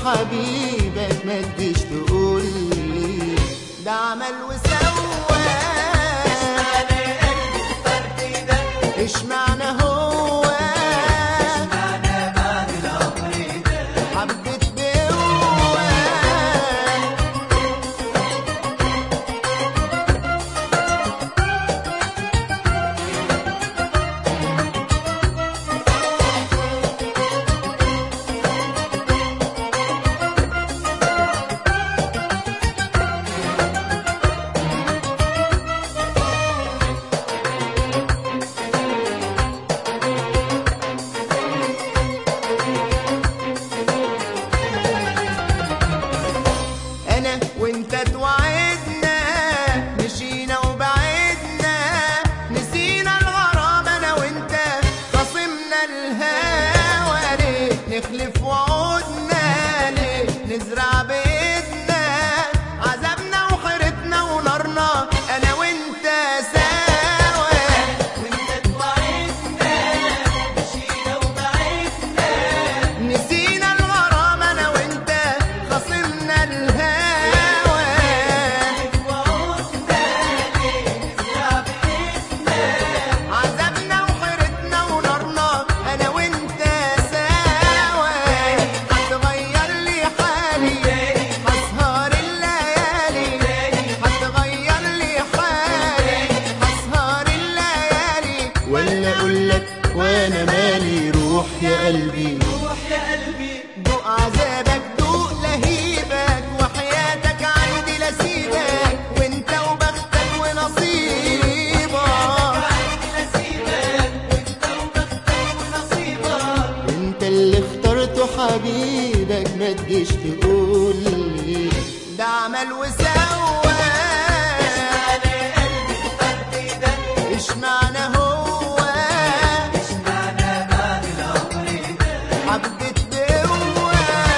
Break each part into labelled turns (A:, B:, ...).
A: حبيبك ما تجيش تقول لي ده عمل وسوى اشمعنى هو حبيت بقوة انا وانت توعدنا مشينا وبعدنا نسينا الغرام انا وانت خصمنا الهوى ليه نخلف وعودنا ليه نزرع بيتنا عذابنا وحيرتنا ونارنا انا وانت سوا وانت توعدنا مشينا وبعدنا نسينا الغرام انا وانت خصمنا الهوى عذابنا وحيرتنا ونارنا انا وانت سوا هتغير لي حالي هسهر الليالي هتغير لي حالي هسهر الليالي ولا اقول لك وانا مالي روح يا قلبي دوق عذابك دوق لهيبك وحياتك عندي لسيبك وانت وبختك ونصيبك انت اللي اخترته حبيبك ما تجيش تقول لي ده عمل وسوى اشمعنى هو حبيت بقوة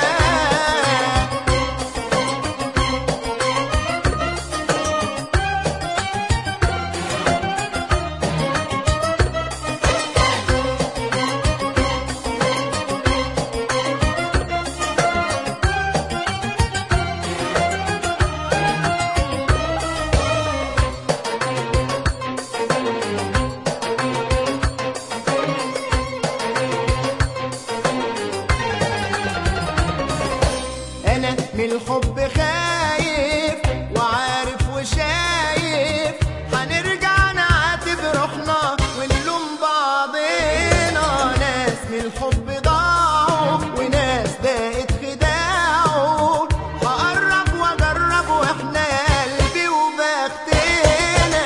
A: انا من الحب خايف وعارف وشايف هنرجع نعاتب روحنا ونلوم بعضنا ناس من الحب ضاعوا وناس بقت خداعوا هقرب واجرب واحنا يا قلبي وبختنا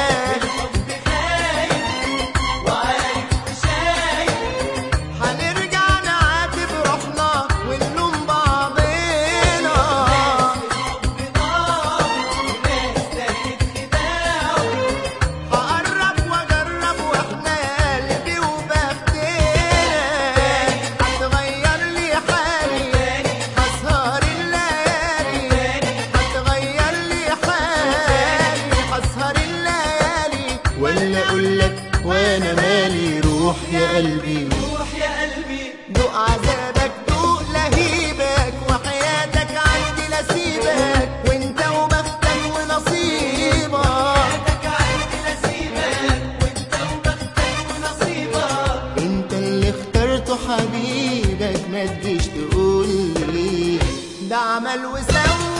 A: هنرجع نعاتب روحنا ونلوم بعضنا هقرب واجرب واحنا يا قلبي وبختنا هتغير لي حالي هسهر الليالي هتغير لي حالي هسهر الليالي ولا اقول لك وانا مالي روح يا قلبي دوق عذابك دوق لهيبك وحياتك عندي لسيبك وانت وبختك ونصيبك انت اللي اخترته حبيبك ما تجيش تقول لي ده عمل وسوى